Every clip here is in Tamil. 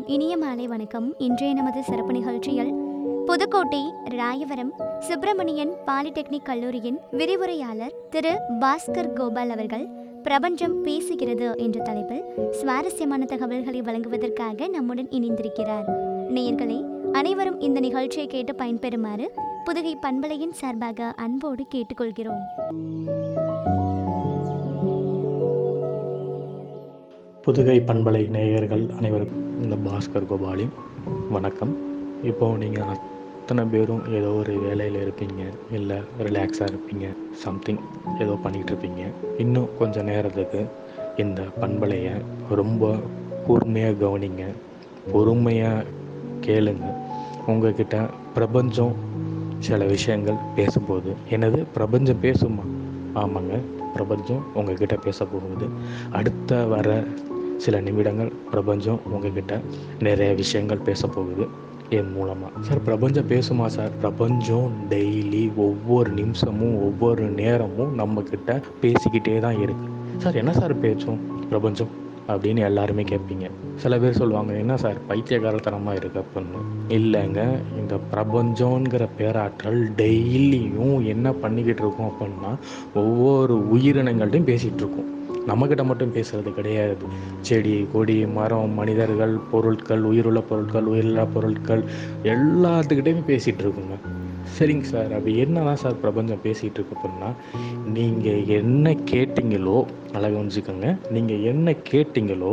இனிய மாலை வணக்கம் இன்றைய நமது சிறப்பு நிகழ்ச்சியில் புதுக்கோட்டை ராயவரம் சுப்பிரமணியன் பாலிடெக்னிக் கல்லூரியின் விரிவுரையாளர் திரு பாஸ்கர் கோபால் அவர்கள் பிரபஞ்சம் பேசுகிறது என்ற தலைப்பில் சுவாரஸ்யமான தகவல்களை வழங்குவதற்காக நம்முடன் இணைந்திருக்கிறார் நேயர்களே அனைவரும் இந்த நிகழ்ச்சியை கேட்டு பயன்பெறுமாறு புதுகை பண்பலையின் சார்பாக அன்போடு கேட்டுக்கொள்கிறோம் புதுகை பண்பலை நேயர்கள் அனைவருக்கும் இந்த பாஸ்கர் கோபாலி வணக்கம் இப்போ நீங்கள் அத்தனை பேரும் ஏதோ ஒரு வேலையில் இருப்பீங்க இல்லை ரிலாக்ஸாக இருப்பீங்க சம்திங் ஏதோ பண்ணிகிட்டு இருப்பீங்க இன்னும் கொஞ்சம் நேரத்துக்கு இந்த பண்பலையை ரொம்ப கூர்மையாக கவனிங்க பொறுமையாக கேளுங்க உங்ககிட்ட பிரபஞ்சம் சில விஷயங்கள் பேசும்போது என்னது பிரபஞ்சம் பேசுமா ஆமாங்க பிரபஞ்சம் உங்ககிட்ட பேச போகுது அடுத்த வர சில நிமிடங்கள் பிரபஞ்சம் உங்ககிட்ட நிறைய விஷயங்கள் பேச போகுது என் மூலமாக சார் பிரபஞ்சம் பேசுமா சார் பிரபஞ்சம் டெய்லி ஒவ்வொரு நிமிஷமும் ஒவ்வொரு நேரமும் நம்மக்கிட்ட பேசிக்கிட்டே தான் இருக்கு சார் என்ன சார் பேச்சும் பிரபஞ்சம் அப்படின்னு எல்லாருமே கேட்பீங்க சில பேர் சொல்லுவாங்க என்ன சார் பைத்தியகாரத்தனமாக இருக்கு அப்படின்னு இல்லைங்க இந்த பிரபஞ்சங்கிற பேராற்றல் டெய்லியும் என்ன பண்ணிக்கிட்டு இருக்கோம் அப்படின்னா ஒவ்வொரு உயிரினங்கள்ட்டையும் பேசிகிட்டு இருக்கோம் நம்மக்கிட்ட மட்டும் பேசுறது கிடையாது செடி கொடி மரம் மனிதர்கள் பொருட்கள் உயிருள்ள பொருட்கள் உயிரில்லா பொருட்கள் எல்லாத்துக்கிட்டையுமே பேசிகிட்டு இருக்குங்க சரிங்க சார் அப்படி என்னதான் சார் பிரபஞ்சம் பேசிகிட்டு இருக்கு அப்படின்னா நீங்கள் என்ன கேட்டீங்களோ நல்லா கவனிச்சுக்கோங்க நீங்கள் என்ன கேட்டீங்களோ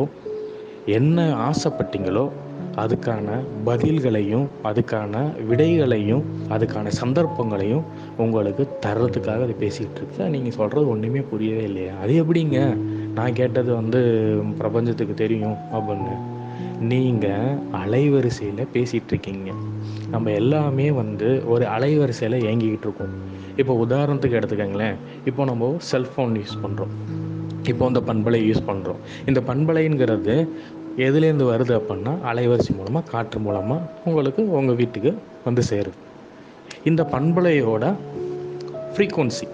என்ன ஆசைப்பட்டீங்களோ அதுக்கான பதில்களையும் அதுக்கான விடைகளையும் அதுக்கான சந்தர்ப்பங்களையும் உங்களுக்கு தர்றதுக்காக அது பேசிகிட்டு இருக்கு சார் நீங்கள் சொல்கிறது ஒன்றுமே புரியவே இல்லையா அது எப்படிங்க நான் கேட்டது வந்து பிரபஞ்சத்துக்கு தெரியும் அப்படின்னு நீங்கள் அலைவரிசையில் பேசிகிட்டு இருக்கீங்க நம்ம எல்லாமே வந்து ஒரு அலைவரிசையில் இயங்கிக்கிட்டு இருக்கோம் இப்போ உதாரணத்துக்கு எடுத்துக்கோங்களேன் இப்போ நம்ம செல்ஃபோன் யூஸ் பண்ணுறோம் இப்போ இந்த பண்பலை யூஸ் பண்ணுறோம் இந்த பண்பலைங்கிறது எதுலேருந்து வருது அப்படின்னா அலைவரிசை மூலமாக காற்று மூலமாக உங்களுக்கு உங்கள் வீட்டுக்கு வந்து சேருது இந்த பண்பலையோட ஃப்ரீக்குவன்சி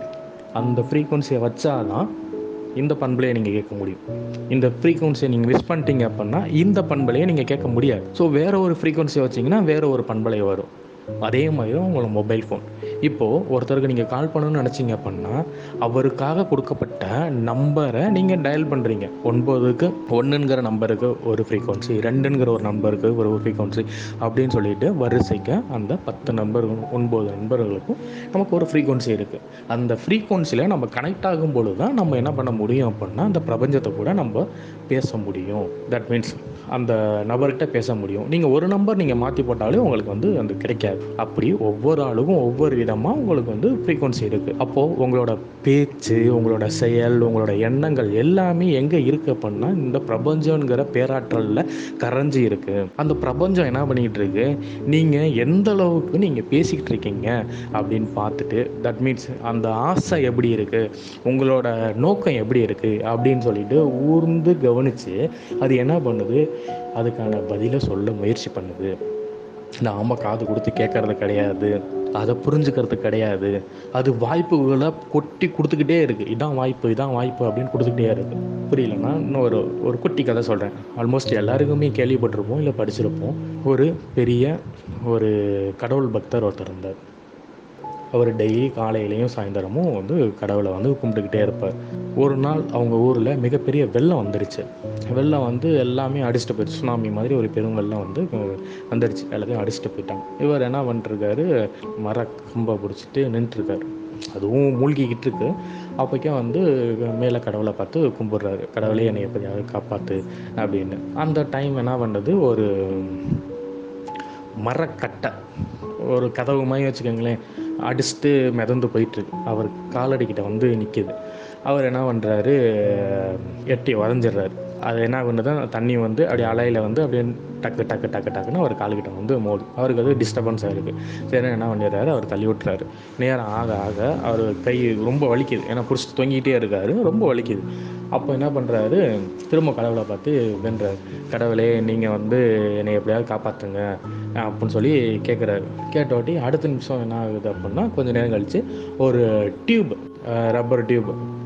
அந்த ஃப்ரீக்குவன்சியை வச்சாதான் இந்த பண்பலையை நீங்கள் கேட்க முடியும் இந்த ஃப்ரீக்குவன்சியை நீங்கள் மிஸ் பண்ணிட்டீங்க அப்படின்னா இந்த பண்பலையை நீங்கள் கேட்க முடியாது ஸோ வேறு ஒரு ஃப்ரீக்குவன்சியை வச்சிங்கன்னா வேறு ஒரு பண்பலை வரும் அதே மாதிரி தான் உங்களோட மொபைல் ஃபோன் இப்போது ஒருத்தருக்கு நீங்கள் கால் பண்ணணும்னு நினச்சிங்க அப்படின்னா அவருக்காக கொடுக்கப்பட்ட நம்பரை நீங்கள் டயல் பண்ணுறீங்க ஒன்பதுக்கு ஒன்றுங்கிற நம்பருக்கு ஒரு ஃப்ரீக்வன்சி ரெண்டுங்கிற ஒரு நம்பருக்கு ஒரு ஃப்ரீக்வன்சி அப்படின்னு சொல்லிட்டு வரிசைக்கு அந்த பத்து நம்பர் ஒன்பது நண்பர்களுக்கும் நமக்கு ஒரு ஃப்ரீக்வன்சி இருக்குது அந்த ஃப்ரீக்வன்சியில் நம்ம கனெக்ட் ஆகும் பொழுது தான் நம்ம என்ன பண்ண முடியும் அப்படின்னா அந்த பிரபஞ்சத்தை கூட நம்ம பேச முடியும் தட் மீன்ஸ் அந்த நபர்கிட்ட பேச முடியும் நீங்கள் ஒரு நம்பர் நீங்கள் மாற்றி போட்டாலே உங்களுக்கு வந்து அந்த கிடைக்காது அப்படி ஒவ்வொரு ஆளுக்கும் ஒவ்வொரு விதமாக உங்களுக்கு வந்து ஃப்ரீக்வன்சி இருக்குது அப்போது உங்களோட பேச்சு உங்களோட செயல் உங்களோட எண்ணங்கள் எல்லாமே எங்கே இருக்குது அப்படின்னா இந்த பிரபஞ்சங்கிற பேராற்றலில் கரைஞ்சி இருக்குது அந்த பிரபஞ்சம் என்ன பண்ணிக்கிட்டு இருக்கு நீங்கள் எந்த அளவுக்கு நீங்கள் பேசிக்கிட்டு இருக்கீங்க அப்படின்னு பார்த்துட்டு தட் மீன்ஸ் அந்த ஆசை எப்படி இருக்குது உங்களோட நோக்கம் எப்படி இருக்குது அப்படின்னு சொல்லிட்டு ஊர்ந்து கவனித்து அது என்ன பண்ணுது அதுக்கான பதிலை சொல்ல முயற்சி பண்ணுது நாம காது கொடுத்து கேட்கறது கிடையாது அதை புரிஞ்சுக்கிறது கிடையாது அது வாய்ப்புகளை கொட்டி கொடுத்துக்கிட்டே இருக்குது இதான் வாய்ப்பு இதான் வாய்ப்பு அப்படின்னு கொடுத்துக்கிட்டே இருக்குது புரியலன்னா இன்னும் ஒரு ஒரு குட்டி கதை சொல்கிறேன் ஆல்மோஸ்ட் எல்லாருக்குமே கேள்விப்பட்டிருப்போம் இல்லை படிச்சிருப்போம் ஒரு பெரிய ஒரு கடவுள் பக்தர் ஒருத்தர் இருந்தார் அவர் டெய்லி காலையிலையும் சாயந்தரமும் வந்து கடவுளை வந்து கும்பிட்டுக்கிட்டே இருப்பார் ஒரு நாள் அவங்க ஊரில் மிகப்பெரிய வெள்ளம் வந்துருச்சு வெள்ளம் வந்து எல்லாமே அடிச்சுட்டு போயிடுச்சு சுனாமி மாதிரி ஒரு பெரும் வெள்ளம் வந்து வந்துருச்சு எல்லாத்தையும் அடிச்சுட்டு போயிட்டாங்க இவர் என்ன பண்ணிருக்காரு மர கம்பை பிடிச்சிட்டு நின்றுருக்காரு அதுவும் மூழ்கிக்கிட்டு இருக்கு அப்போக்கே வந்து மேலே கடவுளை பார்த்து கும்பிட்றாரு கடவுளே என்னை எப்படியாவது காப்பாற்று அப்படின்னு அந்த டைம் என்ன பண்ணுறது ஒரு மரக்கட்டை ஒரு கதவு மாதிரி வச்சுக்கோங்களேன் அடிச்சுட்டு மிதந்து போயிட்டுருக்கு அவர் காலடிக்கிட்ட வந்து நிற்கிது அவர் என்ன பண்ணுறாரு எட்டி வரைஞ்சிடுறாரு அது என்ன பண்ணுது தண்ணி வந்து அப்படியே அலையில் வந்து அப்படியே டக்கு டக்கு டக்கு டக்குன்னு அவர் காலுக்கிட்ட வந்து மோது அவருக்கு அது டிஸ்டர்பன்ஸாக இருக்குது சரி என்ன பண்ணிடுறாரு அவர் தள்ளி விட்டுறாரு நேரம் ஆக ஆக அவர் கை ரொம்ப வலிக்குது ஏன்னா பிடிச்சிட்டு தொங்கிக்கிட்டே இருக்காரு ரொம்ப வலிக்குது அப்போ என்ன பண்ணுறாரு திரும்ப கடவுளை பார்த்து வென்றார் கடவுளே நீங்கள் வந்து என்னை எப்படியாவது காப்பாற்றுங்க அப்படின்னு சொல்லி கேட்குறாரு கேட்டவாட்டி அடுத்த நிமிஷம் என்ன ஆகுது அப்படின்னா கொஞ்சம் நேரம் கழித்து ஒரு டியூப் ரப்பர் டியூப்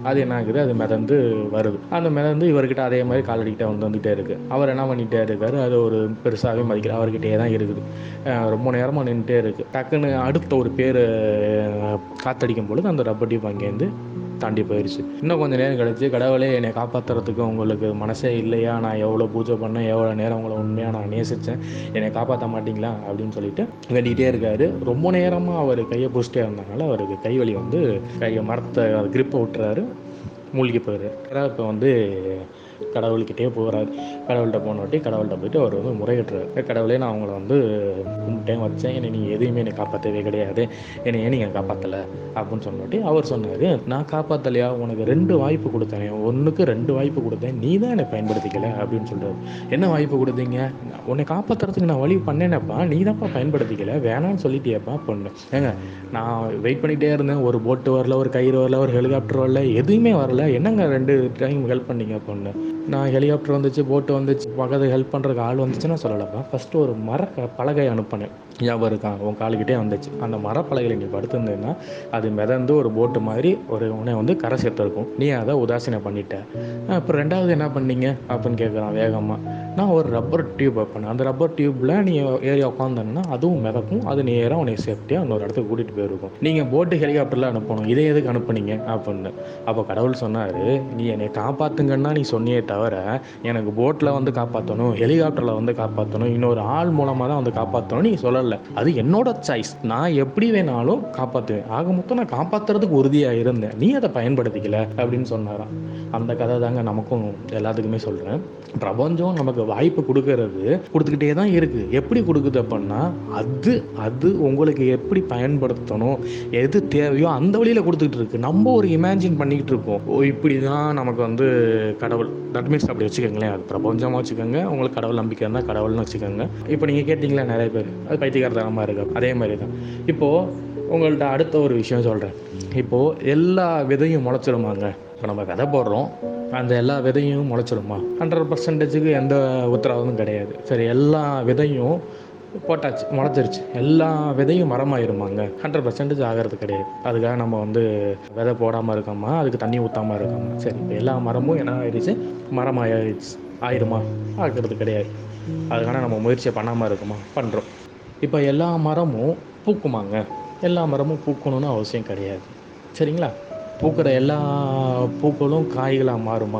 அது என்ன ஆகுது அது மிதந்து வருது அந்த மிதந்து இவர்கிட்ட அதே மாதிரி காலடிக்கிட்ட வந்து வந்துகிட்டே இருக்குது அவர் என்ன பண்ணிகிட்டே இருக்காரு அது ஒரு பெருசாகவே மதிக்கல அவர்கிட்டயே தான் இருக்குது அஹ் ரொம்ப நேரமாக நின்றுட்டே இருக்குது டக்குன்னு அடுத்த ஒரு பேர் காத்தடிக்கும் பொழுது அந்த ரப்பர் டியூப் அங்கேருந்து தாண்டி போயிடுச்சு இன்னும் கொஞ்சம் நேரம் கழிச்சு கடவுளே என்னை காப்பாற்றுறதுக்கு உங்களுக்கு மனசே இல்லையா நான் எவ்வளோ பூஜை பண்ணேன் எவ்வளோ நேரம் உங்களை உண்மையாக நான் நேசித்தேன் என்னை காப்பாற்ற மாட்டீங்களா அப்படின்னு சொல்லிட்டு வேண்டிகிட்டே இருக்காரு ரொம்ப நேரமாக அவர் கையை பிடிச்சிட்டே இருந்தனால அவருக்கு கை வலி வந்து கையை மரத்தை கிரிப்பை விட்டுறாரு மூழ்கி போயிடுறாரு இப்போ வந்து கடவுள்கிட்டே போகிறாரு கடவுள்கிட்ட போனவாட்டி கடவுள்கிட்ட போயிட்டு அவர் வந்து முறையிடுறாரு கடவுளே நான் அவங்கள வந்து கும்பிட்டேன் வச்சேன் என்னை நீங்கள் எதையுமே என்னை காப்பாற்றவே கிடையாது என்னை ஏன் நீங்கள் காப்பாற்றலை அப்படின்னு சொன்னாட்டி அவர் சொன்னார் நான் காப்பாற்றலையா உனக்கு ரெண்டு வாய்ப்பு கொடுத்தேன் ஒன்றுக்கு ரெண்டு வாய்ப்பு கொடுத்தேன் நீ தான் என்னை பயன்படுத்திக்கல அப்படின்னு சொல்கிறார் என்ன வாய்ப்பு கொடுத்தீங்க உன்னை காப்பாற்றுறதுக்கு நான் வழி பண்ணேனப்பா நீ தான்ப்பா பயன்படுத்திக்கல வேணாம்னு சொல்லிட்டியப்பா பொண்ணு ஏங்க நான் வெயிட் பண்ணிகிட்டே இருந்தேன் ஒரு போட்டு வரல ஒரு கயிறு வரல ஒரு ஹெலிகாப்டர் வரல எதுவுமே வரல என்னங்க ரெண்டு டைம் ஹெல்ப் பண்ணீங்க பொண்ணு நான் ஹெலிகாப்டர் வந்துச்சு போட்டு வந்துச்சு பக்கத்து ஹெல்ப் பண்ணுறதுக்கு ஆள் வந்துச்சுன்னா சொல்லலப்பா ஃபஸ்ட்டு ஒரு மர க- பலகை அனுப்பினேன் ஞாபகம் இருக்கான் உன் காலுக்கிட்டே வந்துச்சு அந்த மரப்பலகையில் நீ படுத்திருந்தேன்னா அது மிதந்து ஒரு போட்டு மாதிரி ஒரு உன்னை வந்து கரை சேர்த்துருக்கும் நீ அதை உதாசீனம் பண்ணிட்ட அப்புறம் ரெண்டாவது என்ன பண்ணீங்க அப்படின்னு கேட்குறான் வேகமாக நான் ஒரு ரப்பர் டியூப் வைப்பேன் அந்த ரப்பர் டியூப்பில் நீ ஏறி உட்காந்தன்னா அதுவும் மிதக்கும் அது நேராக உன்னை சேஃப்டியாக இன்னொரு இடத்துக்கு கூட்டிகிட்டு போயிருக்கும் நீங்கள் போட்டு ஹெலிகாப்டரில் அனுப்பணும் இதை எதுக்கு அனுப்புனீங்க அப்படின்னு அப்போ கடவுள் சொன்னார் நீ என்னை காப்பாற்றுங்கன்னா நீ சொன்னியே தவிர எனக்கு போட்டில் வந்து காப்பாற்றணும் ஹெலிகாப்டரில் வந்து காப்பாற்றணும் இன்னொரு ஆள் மூலமாக தான் வந்து காப்பாற்றணும் நீ சொல்லலை அது என்னோட சாய்ஸ் நான் எப்படி வேணாலும் காப்பாற்றுவேன் ஆக மொத்தம் நான் காப்பாற்றுறதுக்கு உறுதியாக இருந்தேன் நீ அதை பயன்படுத்திக்கல அப்படின்னு சொன்னாராம் அந்த கதை தாங்க நமக்கும் எல்லாத்துக்குமே சொல்கிறேன் பிரபஞ்சம் நமக்கு வாய்ப்பு கொடுக்கறது கொடுத்துக்கிட்டே தான் இருக்குது எப்படி கொடுக்குது அப்படின்னா அது அது உங்களுக்கு எப்படி பயன்படுத்தணும் எது தேவையோ அந்த வழியில் கொடுத்துக்கிட்டு இருக்கு நம்ம ஒரு இமேஜின் பண்ணிக்கிட்டு இருக்கோம் ஓ இப்படி தான் நமக்கு வந்து கடவுள் தட் மீன்ஸ் அப்படி வச்சுக்கோங்களேன் அது பிரபஞ்சமாக வச்சுக்கோங்க உங்களுக்கு கடவுள் நம்பிக்கை இருந்தால் கடவுள்னு வச்சுக்கோங்க இப்போ நீங்கள் கேட்டிங்களா நிறைய பேர் அது பைத்தியகாரத்தனமாக இருக்கு அதே மாதிரி தான் இப்போது உங்கள்ட்ட அடுத்த ஒரு விஷயம் சொல்கிறேன் இப்போது எல்லா விதையும் முளைச்சிருமாங்க இப்போ நம்ம விதை போடுறோம் அந்த எல்லா விதையும் முளைச்சிருமா ஹண்ட்ரட் பர்சன்டேஜுக்கு எந்த உத்தரவாதமும் கிடையாது சரி எல்லா விதையும் போட்டாச்சு முளைச்சிருச்சு எல்லா விதையும் மரமாயிருமாங்க ஹண்ட்ரட் பர்சன்டேஜ் ஆகிறது கிடையாது அதுக்காக நம்ம வந்து விதை போடாமல் இருக்கோமா அதுக்கு தண்ணி ஊற்றாமல் இருக்கோமா சரி இப்போ எல்லா மரமும் என்ன ஆயிடுச்சு மரம் ஆயிடுச்சு ஆயிடுமா ஆகிறது கிடையாது அதுக்கான நம்ம முயற்சியை பண்ணாமல் இருக்குமா பண்ணுறோம் இப்போ எல்லா மரமும் பூக்குமாங்க எல்லா மரமும் பூக்கணும்னு அவசியம் கிடையாது சரிங்களா பூக்கிற எல்லா பூக்களும் காய்களாக மாறுமா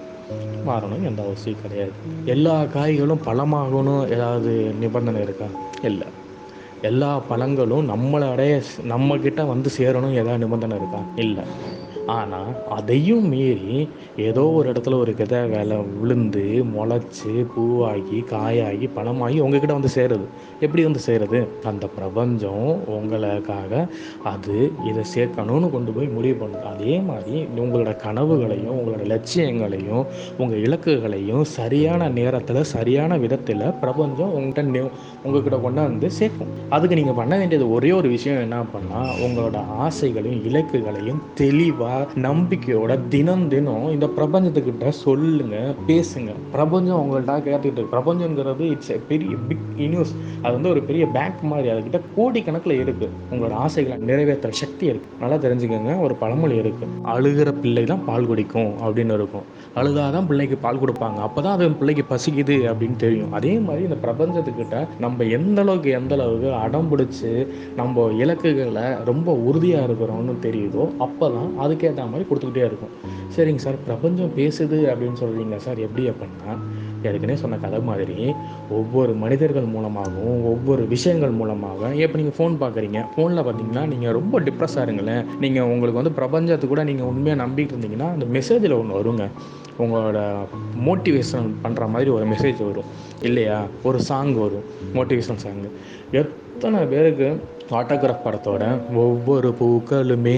மாறணும் எந்த அவசியம் கிடையாது எல்லா காய்களும் பழமாகணும் ஏதாவது நிபந்தனை இருக்கா இல்லை எல்லா பழங்களும் நம்மளை அடைய நம்மக்கிட்ட வந்து சேரணும் ஏதாவது நிபந்தனை இருக்கா இல்லை ஆனால் அதையும் மீறி ஏதோ ஒரு இடத்துல ஒரு விதை வேலை விழுந்து முளைச்சி பூவாகி காயாகி பழமாகி உங்ககிட்ட வந்து சேருது எப்படி வந்து சேருது அந்த பிரபஞ்சம் உங்களுக்காக அது இதை சேர்க்கணும்னு கொண்டு போய் முடிவு பண்ணுது அதே மாதிரி உங்களோட கனவுகளையும் உங்களோட லட்சியங்களையும் உங்கள் இலக்குகளையும் சரியான நேரத்தில் சரியான விதத்தில் பிரபஞ்சம் உங்கள்கிட்ட நெ- உங்ககிட்ட கொண்டாந்து சேர்க்கும் அதுக்கு நீங்கள் பண்ண வேண்டியது ஒரே ஒரு விஷயம் என்ன பண்ணால் உங்களோட ஆசைகளையும் இலக்குகளையும் தெளிவாக நம்பிக்கையோட தினம் தினம் இந்த பிரபஞ்சத்துக்கிட்ட சொல்லுங்க பேசுங்க பிரபஞ்சம் உங்கள்ட்ட கேட்டுக்கிட்டு இருக்கு பிரபஞ்சங்கிறது இட்ஸ் எ பெரிய பிக் யூனிவர்ஸ் அது வந்து ஒரு பெரிய பேங்க் மாதிரி அதுக்கிட்ட கோடிக்கணக்கில் இருக்கு உங்களோட ஆசைகளை நிறைவேற்ற சக்தி இருக்கு நல்லா தெரிஞ்சுக்கோங்க ஒரு பழமொழி இருக்கு அழுகிற பிள்ளை தான் பால் குடிக்கும் அப்படின்னு இருக்கும் அழுதாதான் பிள்ளைக்கு பால் கொடுப்பாங்க அப்பதான் அது பிள்ளைக்கு பசிக்குது அப்படின்னு தெரியும் அதே மாதிரி இந்த பிரபஞ்சத்துக்கிட்ட நம்ம எந்த அளவுக்கு எந்த அளவுக்கு அடம் பிடிச்சி நம்ம இலக்குகளை ரொம்ப உறுதியாக இருக்கிறோம்னு தெரியுதோ அப்போ தான் அதுக்கேற்ற மாதிரி கொடுத்துக்கிட்டே இருக்கும் சரிங்க சார் பிரபஞ்சம் பேசுது அப்படின்னு சொல்கிறீங்க சார் எப்படி அப்படின்னா ஏற்கனவே சொன்ன கதை மாதிரி ஒவ்வொரு மனிதர்கள் மூலமாகவும் ஒவ்வொரு விஷயங்கள் மூலமாக இப்போ நீங்கள் ஃபோன் பார்க்குறீங்க ஃபோனில் பார்த்தீங்கன்னா நீங்கள் ரொம்ப டிப்ரெஸ்ஸாக இருங்களேன் நீங்கள் உங்களுக்கு வந்து பிரபஞ்சத்தை கூட நீங்கள் உண்மையாக நம்பிட்டு இருந்தீங்கன்னா அந்த மெசேஜில் ஒன்று வருங்க உங்களோட மோட்டிவேஷன் பண்ணுற மாதிரி ஒரு மெசேஜ் வரும் இல்லையா ஒரு சாங் வரும் மோட்டிவேஷன் சாங் எத்தனை பேருக்கு ஆட்டோகிராஃப் படத்தோட ஒவ்வொரு பூக்களுமே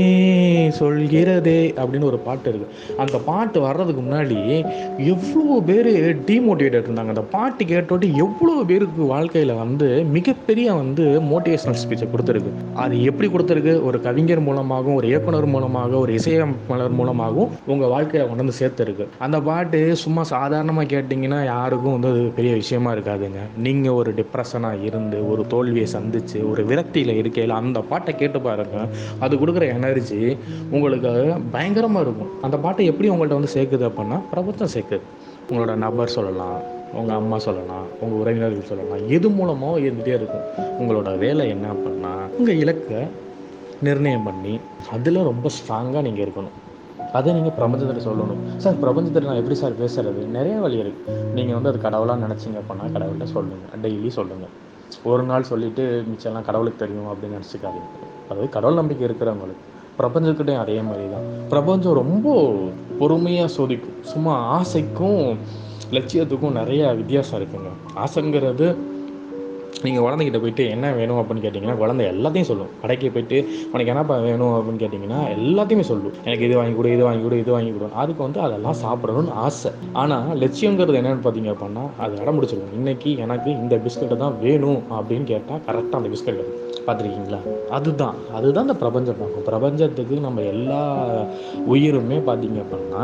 சொல்கிறதே அப்படின்னு ஒரு பாட்டு இருக்குது அந்த பாட்டு வர்றதுக்கு முன்னாடி எவ்வளோ பேர் டீமோட்டிவேட்டட் இருந்தாங்க அந்த பாட்டு கேட்டோட்டு எவ்வளோ பேருக்கு வாழ்க்கையில் வந்து மிகப்பெரிய வந்து மோட்டிவேஷனல் ஸ்பீச்சை கொடுத்துருக்கு அது எப்படி கொடுத்துருக்கு ஒரு கவிஞர் மூலமாகவும் ஒரு இயக்குனர் மூலமாக ஒரு இசையமைப்பாளர் மூலமாகவும் உங்கள் வாழ்க்கையில் கொண்டு வந்து சேர்த்துருக்கு அந்த பாட்டு சும்மா சாதாரணமாக கேட்டிங்கன்னா யாருக்கும் வந்து அது அது பெரிய விஷயமா இருக்காதுங்க நீங்கள் ஒரு டிப்ரெஷனாக இருந்து ஒரு தோல்வியை சந்தித்து ஒரு விரக்தியில் இருக்கையில் அந்த பாட்டை கேட்டு பாருங்க அது கொடுக்குற எனர்ஜி உங்களுக்கு பயங்கரமாக இருக்கும் அந்த பாட்டை எப்படி உங்கள்கிட்ட வந்து சேர்க்குது அப்படின்னா பிரபஞ்சம் சேர்க்குது உங்களோட நபர் சொல்லலாம் உங்கள் அம்மா சொல்லலாம் உங்கள் உறவினர்கள் சொல்லலாம் எது மூலமாக இருந்துகிட்டே இருக்கும் உங்களோட வேலை என்ன அப்படின்னா உங்கள் இலக்கை நிர்ணயம் பண்ணி அதில் ரொம்ப ஸ்ட்ராங்காக நீங்கள் இருக்கணும் அதை நீங்கள் பிரபஞ்சத்தில் சொல்லணும் சார் பிரபஞ்சத்தில் நான் எப்படி சார் பேசுறது நிறைய வழி இருக்குது நீங்கள் வந்து அது கடவுளாக நினச்சிங்க அப்படின்னா கடவுள்கிட்ட சொல்லுங்கள் டெய்லி சொல்லுங்கள் ஒரு நாள் சொல்லிவிட்டு மிச்சம்லாம் கடவுளுக்கு தெரியும் அப்படின்னு நினச்சிக்காதீங்க அதாவது கடவுள் நம்பிக்கை இருக்கிறவங்களுக்கு பிரபஞ்சத்துக்கிட்டையும் அதே மாதிரி தான் பிரபஞ்சம் ரொம்ப பொறுமையாக சோதிக்கும் சும்மா ஆசைக்கும் லட்சியத்துக்கும் நிறைய வித்தியாசம் இருக்குங்க ஆசைங்கிறது நீங்கள் குழந்தைகிட்ட போயிட்டு என்ன வேணும் அப்படின்னு கேட்டிங்கன்னா குழந்தை எல்லாத்தையும் சொல்லும் கடைக்கு போயிட்டு உனக்கு என்னப்பா வேணும் அப்படின்னு கேட்டிங்கன்னா எல்லாத்தையுமே சொல்லும் எனக்கு இது வாங்கி கொடு இது வாங்கி கொடு இது வாங்கி கொடு அதுக்கு வந்து அதெல்லாம் சாப்பிடணும்னு ஆசை ஆனால் லட்சியங்கிறது என்னென்னு பார்த்தீங்க அப்படின்னா அது இடம் முடிச்சிருக்கும் இன்றைக்கி எனக்கு இந்த பிஸ்கட்டை தான் வேணும் அப்படின்னு கேட்டால் கரெக்டாக அந்த பிஸ்கட் பார்த்துருக்கீங்களா அதுதான் அதுதான் இந்த பிரபஞ்சம் பார்க்கும் பிரபஞ்சத்துக்கு நம்ம எல்லா உயிருமே பார்த்தீங்க அப்படின்னா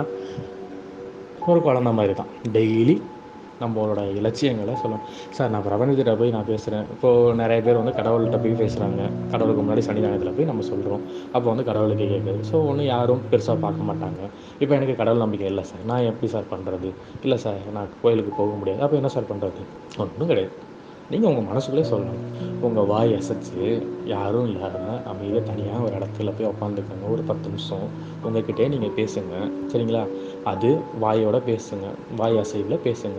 ஒரு குழந்த மாதிரி தான் டெய்லி நம்மளோட இலட்சியங்களை சொல்லணும் சார் நான் பிரபஞ்சத்திட்ட போய் நான் பேசுகிறேன் இப்போது நிறைய பேர் வந்து கடவுள்கிட்ட போய் பேசுகிறாங்க கடவுளுக்கு முன்னாடி சனி ஞாயிறத்தில் போய் நம்ம சொல்கிறோம் அப்போ வந்து கடவுளுக்கு கேட்குது ஸோ ஒன்றும் யாரும் பெருசாக பார்க்க மாட்டாங்க இப்போ எனக்கு கடவுள் நம்பிக்கை இல்லை சார் நான் எப்படி சார் பண்ணுறது இல்லை சார் நான் கோயிலுக்கு போக முடியாது அப்போ என்ன சார் பண்ணுறது ஒன்றும் கிடையாது நீங்கள் உங்கள் மனசுக்குள்ளே சொல்லணும் உங்கள் வாய் அசைச்சு யாரும் இல்லாமல் அமைதியாக தனியாக ஒரு இடத்துல போய் உட்காந்துக்கோங்க ஒரு பத்து நிமிஷம் உங்ககிட்டே நீங்கள் பேசுங்க சரிங்களா அது வாயோட பேசுங்க வாய் அசைவில் பேசுங்க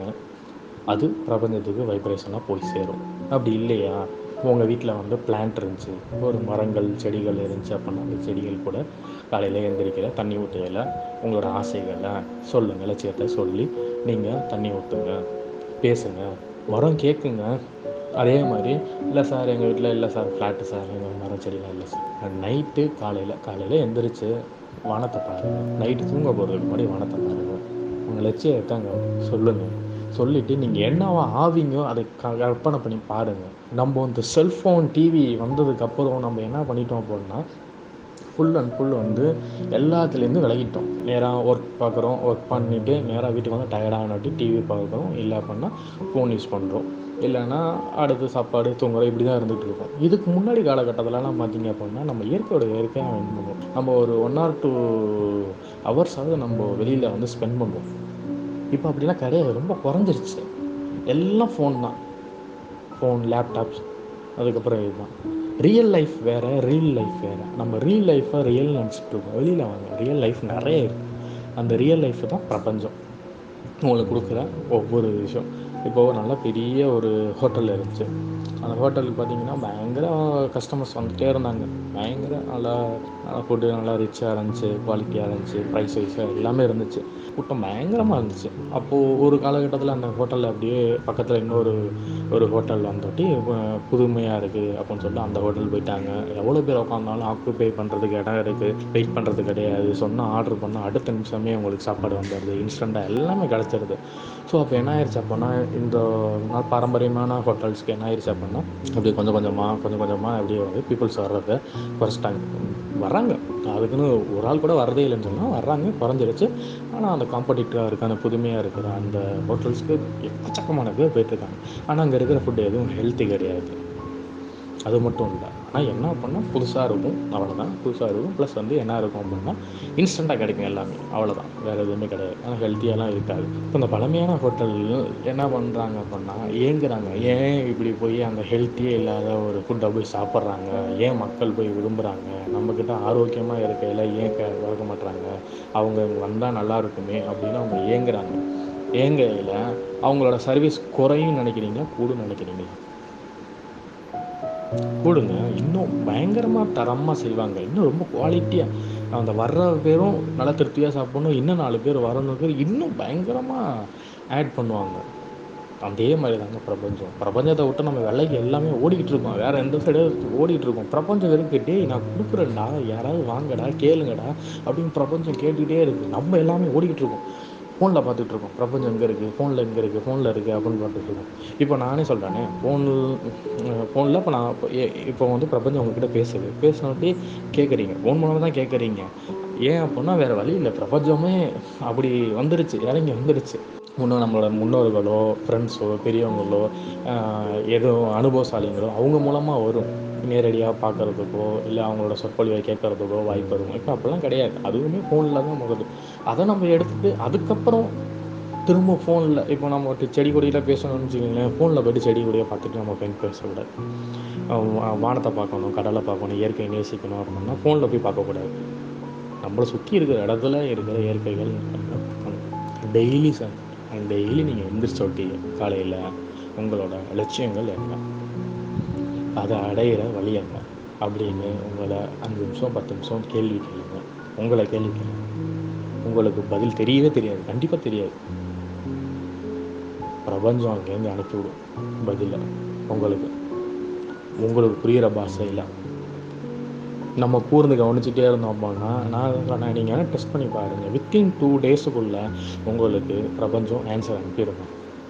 அது பிரபஞ்சத்துக்கு வைப்ரேஷனாக போய் சேரும் அப்படி இல்லையா உங்கள் வீட்டில் வந்து பிளான்ட் இருந்துச்சு ஒரு மரங்கள் செடிகள் இருந்துச்சு அப்படின்னா அந்த செடிகள் கூட காலையில் எழுந்திரிக்கல தண்ணி ஊற்றையில் உங்களோட ஆசைகளை சொல்லுங்கள் லட்சியத்தை சொல்லி நீங்கள் தண்ணி ஊற்றுங்க பேசுங்க மரம் கேட்குங்க அதே மாதிரி இல்லை சார் எங்கள் வீட்டில் இல்லை சார் ஃப்ளாட்டு சார் எங்கள் மரம் செடிலாம் இல்லை சார் நைட்டு காலையில் காலையில் எந்திரிச்சு வானத்தை பாருங்கள் நைட்டு தூங்க போகிறதுக்கு முன்னாடி வானத்தை பாருங்கள் உங்கள் லட்சியத்தை அங்கே சொல்லுங்கள் சொல்லிவிட்டு நீங்கள் என்னவா ஆவீங்கோ அதை க கற்பனை பண்ணி பாருங்கள் நம்ம இந்த செல்ஃபோன் டிவி வந்ததுக்கப்புறம் நம்ம என்ன பண்ணிட்டோம் அப்படின்னா ஃபுல் அண்ட் ஃபுல் வந்து எல்லாத்துலேருந்து விலகிட்டோம் நேராக ஒர்க் பார்க்குறோம் ஒர்க் பண்ணிவிட்டு நேராக வீட்டுக்கு வந்து டயர்டாகனாட்டி டிவி பார்க்குறோம் இல்லை அப்படின்னா ஃபோன் யூஸ் பண்ணுறோம் இல்லைன்னா அடுத்து சாப்பாடு தூங்குறோம் இப்படி தான் இருந்துகிட்டு இருக்கோம் இதுக்கு முன்னாடி காலகட்டத்திலலாம் பார்த்தீங்க அப்படின்னா நம்ம இயற்கையோட இயற்கையாக பண்ணுவோம் நம்ம ஒரு ஒன் ஆர் டூ ஹவர்ஸாவது நம்ம வெளியில் வந்து ஸ்பெண்ட் பண்ணுவோம் இப்போ அப்படிலாம் கிடையாது ரொம்ப குறைஞ்சிருச்சு எல்லாம் ஃபோன் தான் ஃபோன் லேப்டாப்ஸ் அதுக்கப்புறம் இதுதான் ரியல் லைஃப் வேறு ரியல் லைஃப் வேறு நம்ம ரியல் லைஃப்பை ரியல் நினச்சிட்டு இருக்கோம் வெளியில் வாங்க ரியல் லைஃப் நிறைய இருக்குது அந்த ரியல் லைஃப் தான் பிரபஞ்சம் உங்களுக்கு கொடுக்குற ஒவ்வொரு விஷயம் இப்போது நல்லா பெரிய ஒரு ஹோட்டல் இருந்துச்சு அந்த ஹோட்டலுக்கு பார்த்தீங்கன்னா பயங்கர கஸ்டமர்ஸ் வந்துகிட்டே இருந்தாங்க பயங்கர நல்லா ஃபுட்டு நல்லா ரிச்சாக இருந்துச்சு குவாலிட்டியாக இருந்துச்சு ப்ரைஸ் வைஸாக எல்லாமே இருந்துச்சு கூட்டம் பயங்கரமாக இருந்துச்சு அப்போது ஒரு காலகட்டத்தில் அந்த ஹோட்டலில் அப்படியே பக்கத்தில் இன்னொரு ஒரு ஹோட்டல் வந்துட்டு புதுமையாக இருக்குது அப்படின்னு சொல்லிட்டு அந்த ஹோட்டல் போயிட்டாங்க எவ்வளோ பேர் உட்காந்தாலும் ஆக்குப்பை பண்ணுறதுக்கு இடம் இருக்குது வெயிட் பண்ணுறது கிடையாது சொன்னால் ஆர்டர் பண்ணால் அடுத்த நிமிஷமே உங்களுக்கு சாப்பாடு வந்துடுது இன்ஸ்டண்ட்டாக எல்லாமே கிடச்சிருது ஸோ அப்போ என்ன ஆயிடுச்சு அப்படின்னா இந்த நாள் பாரம்பரியமான ஹோட்டல்ஸ்க்கு என்ன ஆயிடுச்சு அப்படின்னா அப்படியே கொஞ்சம் கொஞ்சமாக கொஞ்சம் கொஞ்சமாக அப்படியே வந்து பீப்புள்ஸ் வர்றதை குறைச்சிட்டாங்க வர்றாங்க அதுக்குன்னு ஒரு ஆள் கூட வரதே இல்லைன்னு சொன்னால் வர்றாங்க குறைஞ்சிருச்சு ஆனால் அந்த காம்படிட்டிவாக இருக்கான புதுமையாக இருக்கிற அந்த ஹோட்டல்ஸ்க்கு எக்கச்சக்கமான பேர் போயிட்டுருக்காங்க ஆனால் அங்கே இருக்கிற ஃபுட்டு எதுவும் ஹெல்த்தி கிடையாது அது மட்டும் இல்லை ஆனால் என்ன பண்ணால் புதுசாக இருக்கும் அவ்வளோதான் புதுசாக இருக்கும் ப்ளஸ் வந்து என்ன இருக்கும் அப்படின்னா இன்ஸ்டண்ட்டாக கிடைக்கும் எல்லாமே அவ்வளோதான் வேறு எதுவுமே கிடையாது ஆனால் ஹெல்த்தியாலாம் இருக்காது இப்போ இந்த பழமையான ஹோட்டல் என்ன பண்ணுறாங்க அப்படின்னா ஏங்குறாங்க ஏன் இப்படி போய் அந்த ஹெல்த்தியே இல்லாத ஒரு ஃபுட்டை போய் சாப்பிட்றாங்க ஏன் மக்கள் போய் விரும்புகிறாங்க நம்மக்கிட்ட ஆரோக்கியமாக இருக்கையில் ஏன் க வளர்க்க மாட்டுறாங்க அவங்க வந்தால் நல்லா இருக்குமே அப்படின்னு அவங்க ஏங்குறாங்க ஏங்கையில் அவங்களோட சர்வீஸ் குறையும் நினைக்கிறீங்களா கூடும் நினைக்கிறீங்களா கூடுங்க இன்னும் பயங்கரமாக தரமாக செய்வாங்க இன்னும் ரொம்ப குவாலிட்டியாக அந்த வர்ற பேரும் நல்லா திருப்தியாக சாப்பிட்ணும் இன்னும் நாலு பேர் வரணுக்கு இன்னும் பயங்கரமாக ஆட் பண்ணுவாங்க அதே மாதிரி தாங்க பிரபஞ்சம் பிரபஞ்சத்தை விட்டு நம்ம விலைக்கு எல்லாமே ஓடிக்கிட்டு இருக்கோம் வேறு எந்த சைடு ஓடிக்கிட்டு இருக்கோம் பிரபஞ்சம் இருக்கு டேய் நான் கொடுக்குறேன்டா யாராவது வாங்கடா கேளுங்கடா அப்படின்னு பிரபஞ்சம் கேட்டுக்கிட்டே இருக்குது நம்ம எல்லாமே ஓடிக்கிட்டு இருக்கோம் ஃபோனில் பார்த்துட்டு இருக்கோம் பிரபஞ்சம் எங்கே இருக்குது ஃபோனில் எங்கே இருக்குது ஃபோனில் இருக்குது அப்படின்னு பார்த்துட்டு இருக்கோம் இப்போ நானே சொல்கிறேனே ஃபோன் ஃபோனில் இப்போ நான் இப்போ ஏ- இப்போ வந்து பிரபஞ்சம் உங்ககிட்ட பேசுது பேசினோட்டி கேட்குறீங்க ஃபோன் மூலமாக தான் கேட்குறீங்க ஏன் அப்படின்னா வேறு வழி இல்லை பிரபஞ்சமே அப்படி வந்துருச்சு இறங்கி வந்துருச்சு முன்னோ நம்மளோட முன்னோர்களோ ஃப்ரெண்ட்ஸோ பெரியவங்களோ ஆஹ் எதுவும் அனுபவசாலிங்களோ அவங்க மூலமாக வரும் நேரடியாக பார்க்குறதுக்கோ இல்லை அவங்களோட சொற்பொழிவை கேட்குறதுக்கோ வாய்ப்பு இருக்கும் இப்போ அப்படிலாம் கிடையாது அதுவுமே ஃபோனில் தான் வருது அதை நம்ம எடுத்துட்டு அதுக்கப்புறம் திரும்ப ஃபோனில் இப்போ நம்ம ஒரு செடி கொடியில் பேசணும்னு வச்சுக்கோங்களேன் ஃபோனில் போய்ட்டு செடி கொடியை பார்த்துட்டு நம்ம போய் பேசக்கூடாது அஹ் வா- வானத்தை பார்க்கணும் கடலை பார்க்கணும் இயற்கையை நேசிக்கணும் அப்படின்னா ஃபோனில் போய் பார்க்கக்கூடாது நம்மளை சுற்றி இருக்கிற இடத்துல இருக்கிற இயற்கைகள் டெய்லி சார் டெய்லி நீங்கள் எந்திரிச்சோட்டி காலையில் உங்களோட லட்சியங்கள் என்ன அதை அடையிற வழி என்ன அப்படின்னு உங்களை அஞ்சு நிமிஷம் பத்து நிமிஷம் கேள்வி கேளுங்க உங்களை கேள்வி கேளுங்க உங்களுக்கு பதில் தெரியவே தெரியாது கண்டிப்பாக தெரியாது பிரபஞ்சம் அங்கேருந்து அனுப்பிவிடும் பதிலை உங்களுக்கு உங்களுக்கு புரிகிற பாஷையில் நம்ம கூர்ந்து கவனிச்சுட்டே இருந்தோம் அப்படின்னா நான் சொன்னேன் நீங்கள் டெஸ்ட் பண்ணி பாருங்கள் வித்தின் டூ டேஸுக்குள்ளே உங்களுக்கு பிரபஞ்சம் ஆன்சர் அனுப்பிடுங்க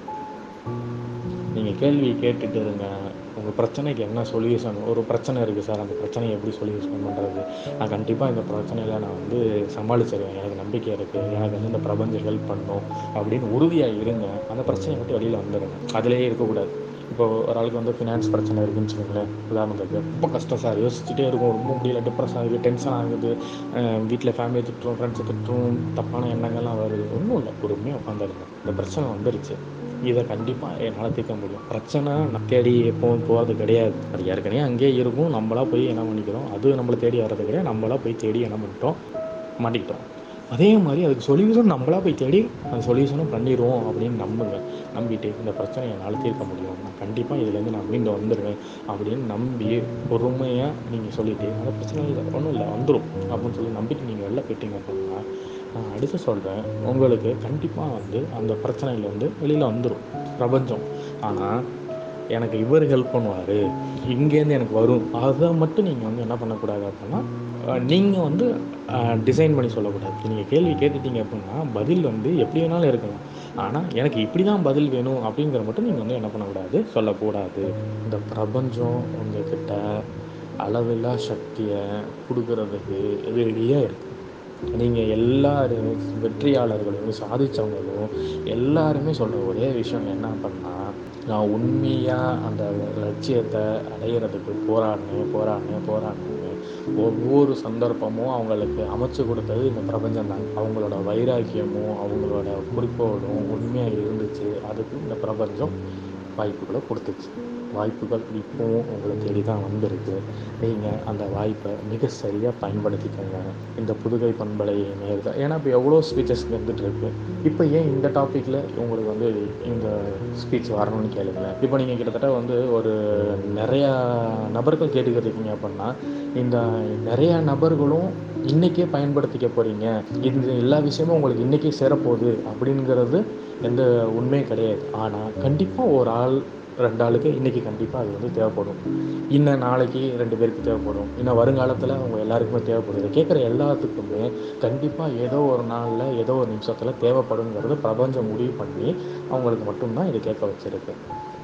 நீங்கள் கேள்வி கேட்டுட்டு இருங்க உங்கள் பிரச்சனைக்கு என்ன சொல்யூஷன் ஒரு பிரச்சனை இருக்குது சார் அந்த பிரச்சனையை எப்படி சொல்யூஷன் பண்ணுறது நான் கண்டிப்பாக இந்த பிரச்சனையில் நான் வந்து சமாளிச்சிருவேன் எனக்கு நம்பிக்கை இருக்குது எனக்கு வந்து இந்த பிரபஞ்சம் ஹெல்ப் பண்ணும் அப்படின்னு உறுதியாக இருங்க அந்த பிரச்சனையை மட்டும் வெளியில் வந்துடுங்க அதிலேயே இருக்கக்கூடாது இப்போ ஒரு ஆளுக்கு வந்து ஃபினான்ஸ் பிரச்சனை இருக்குன்னு வச்சுக்கோங்களேன் உதாரணத்துக்கு ரொம்ப கஷ்டம் சார் யோசிச்சுட்டே இருக்கும் ரொம்ப முடியல டிப்ரெஸ் ஆகுது டென்ஷன் ஆகுது வீட்டில் ஃபேமிலி திட்டுறோம் ஃப்ரெண்ட்ஸை திட்டுறோம் தப்பான எண்ணங்கள்லாம் வருது ஒன்றும் இல்லை பொறுமையாக உட்காந்துருங்க இந்த பிரச்சனை வந்துருச்சு இதை கண்டிப்பாக என்னால் தீர்க்க முடியும் பிரச்சனை நான் தேடி எப்பவும் போகிறது கிடையாது அது ஏற்கனவே அங்கேயே இருக்கும் நம்மளா போய் என்ன பண்ணிக்கிறோம் அது நம்மளை தேடி வர்றது கிடையாது நம்மளா போய் தேடி என்ன பண்ணிட்டோம் மாட்டிக்கிட்டோம் அதே மாதிரி அதுக்கு சொல்யூஷன் நம்மளா போய் தேடி அந்த சொல்யூஷனும் பண்ணிடுவோம் அப்படின்னு நம்புங்க நம்பிட்டு இந்த பிரச்சனையை என்னால் தீர்க்க முடியும் நான் கண்டிப்பாக இதுலேருந்து நான் மீண்டு வந்துடுவேன் அப்படின்னு நம்பி பொறுமையாக நீங்கள் சொல்லிட்டு அந்த பிரச்சனை இல்லை ஒன்றும் இல்லை வந்துடும் அப்படின்னு சொல்லி நம்பிட்டு நீங்கள் வெளில போயிட்டீங்க அப்படின்னா நான் அடுத்து சொல்கிறேன் உங்களுக்கு கண்டிப்பாக வந்து அந்த பிரச்சனையிலேருந்து வெளியில் வந்துடும் பிரபஞ்சம் ஆனால் எனக்கு இவர் ஹெல்ப் பண்ணுவார் இங்கேருந்து எனக்கு வரும் அதை மட்டும் நீங்கள் வந்து என்ன பண்ணக்கூடாது அப்படின்னா நீங்கள் வந்து டிசைன் பண்ணி சொல்லக்கூடாது நீங்கள் கேள்வி கேட்டுட்டீங்க அப்படின்னா பதில் வந்து எப்படி வேணாலும் இருக்கலாம் ஆனால் எனக்கு இப்படி தான் பதில் வேணும் அப்படிங்கிற மட்டும் நீங்கள் வந்து என்ன பண்ணக்கூடாது சொல்லக்கூடாது இந்த பிரபஞ்சம் உங்ககிட்ட அளவில்லா சக்தியை கொடுக்கறதுக்கு ரெடியாக இருக்குது நீங்கள் எல்லாரும் வெற்றியாளர்களும் சாதித்தவங்களும் எல்லாருமே சொல்கிற ஒரே விஷயம் என்ன பண்ணால் நான் உண்மையாக அந்த லட்சியத்தை அடையிறதுக்கு போராடினேன் போராடினேன் போராடினேன் ஒவ்வொரு சந்தர்ப்பமும் அவங்களுக்கு அமைச்சு கொடுத்தது இந்த பிரபஞ்சம் தான் அவங்களோட வைராக்கியமும் அவங்களோட குறிப்போடும் உண்மையாக இருந்துச்சு அதுக்கு இந்த பிரபஞ்சம் வாய்ப்புகளை கொடுத்துச்சு வாய்ப்புகள் இப்போவும் உங்களை தேடி தான் வந்திருக்கு நீங்கள் அந்த வாய்ப்பை மிக சரியாக பயன்படுத்திக்கோங்க இந்த புதுகை பண்பலை நேர்கள் ஏன்னா இப்போ எவ்வளோ ஸ்பீச்சஸ் வந்துட்டு இருக்கு இப்போ ஏன் இந்த டாப்பிக்கில் உங்களுக்கு வந்து இந்த ஸ்பீச் வரணும்னு கேளுங்களேன் இப்போ நீங்கள் கிட்டத்தட்ட வந்து ஒரு நிறையா நபர்கள் கேட்டுக்கிட்டு இருக்கீங்க அப்படின்னா இந்த நிறையா நபர்களும் இன்றைக்கே பயன்படுத்திக்க போகிறீங்க இந்த எல்லா விஷயமும் உங்களுக்கு இன்றைக்கே சேரப்போகுது அப்படிங்கிறது எந்த உண்மையும் கிடையாது ஆனால் கண்டிப்பாக ஒரு ஆள் ரெண்டு ஆளுக்கு இன்றைக்கி கண்டிப்பாக அது வந்து தேவைப்படும் இன்னும் நாளைக்கு ரெண்டு பேருக்கு தேவைப்படும் இன்னும் வருங்காலத்தில் அவங்க எல்லாருக்குமே தேவைப்படும் இதை கேட்குற எல்லாத்துக்குமே கண்டிப்பாக ஏதோ ஒரு நாளில் ஏதோ ஒரு நிமிஷத்தில் தேவைப்படுங்கிறது பிரபஞ்சம் முடிவு பண்ணி அவங்களுக்கு மட்டும்தான் இதை கேட்க வச்சுருக்கு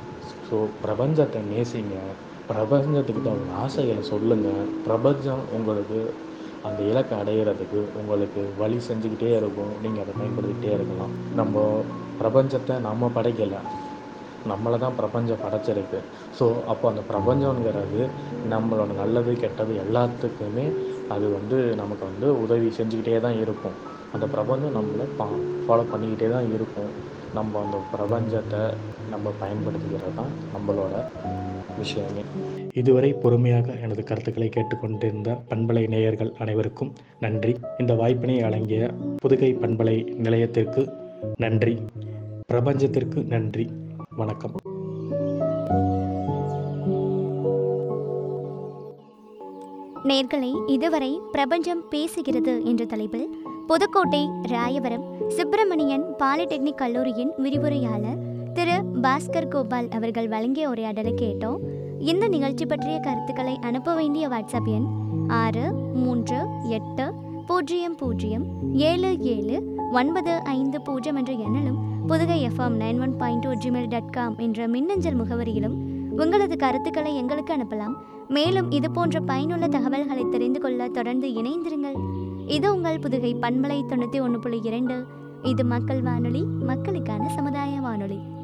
ஸோ பிரபஞ்சத்தை நேசிங்க பிரபஞ்சத்துக்கிட்ட அவங்க ஆசைகளை சொல்லுங்கள் பிரபஞ்சம் உங்களுக்கு அந்த இலக்கை அடையிறதுக்கு உங்களுக்கு வழி செஞ்சுக்கிட்டே இருக்கும் நீங்கள் அதை பயன்படுத்திக்கிட்டே இருக்கலாம் நம்ம பிரபஞ்சத்தை நம்ம படைக்கலை நம்மளை தான் பிரபஞ்சம் படைச்சிருக்கு ஸோ அப்போ அந்த பிரபஞ்சங்கிறது நம்மளோட நல்லது கெட்டது எல்லாத்துக்குமே அது வந்து நமக்கு வந்து உதவி செஞ்சுக்கிட்டே தான் இருக்கும் அந்த பிரபஞ்சம் நம்மளை பா ஃபாலோ பண்ணிக்கிட்டே தான் இருக்கும் நம்ம அந்த பிரபஞ்சத்தை நம்ம பயன்படுத்திக்கிறது தான் நம்மளோட விஷயமே இதுவரை பொறுமையாக எனது கருத்துக்களை கேட்டுக்கொண்டிருந்த பண்பலை நேயர்கள் அனைவருக்கும் நன்றி இந்த வாய்ப்பினை வழங்கிய புதுகை பண்பலை நிலையத்திற்கு நன்றி பிரபஞ்சத்திற்கு நன்றி வணக்கம் நேர்களை இதுவரை பிரபஞ்சம் பேசுகிறது என்ற தலைப்பில் புதுக்கோட்டை ராயவரம் சுப்பிரமணியன் பாலிடெக்னிக் கல்லூரியின் விரிவுரையாளர் திரு பாஸ்கர் கோபால் அவர்கள் வழங்கிய உரையாடலை கேட்டோம் இந்த நிகழ்ச்சி பற்றிய கருத்துக்களை அனுப்ப வேண்டிய வாட்ஸ்அப் எண் ஆறு மூன்று எட்டு பூஜ்ஜியம் பூஜ்ஜியம் ஏழு ஏழு ஒன்பது ஐந்து பூஜ்ஜியம் என்ற எண்ணிலும் Pudhugai FM nine one point two Gmail dot com என்ற மின்னஞ்சல் முகவரியிலும் உங்களது கருத்துக்களை எங்களுக்கு அனுப்பலாம் மேலும் இது போன்ற பயனுள்ள தகவல்களை தெரிந்து கொள்ள தொடர்ந்து இணைந்திருங்கள் இது உங்கள் புதுகை பண்பலை தொண்ணூற்றி ஒன்று புள்ளி இரண்டு இது மக்கள் வானொலி மக்களுக்கான சமுதாய வானொலி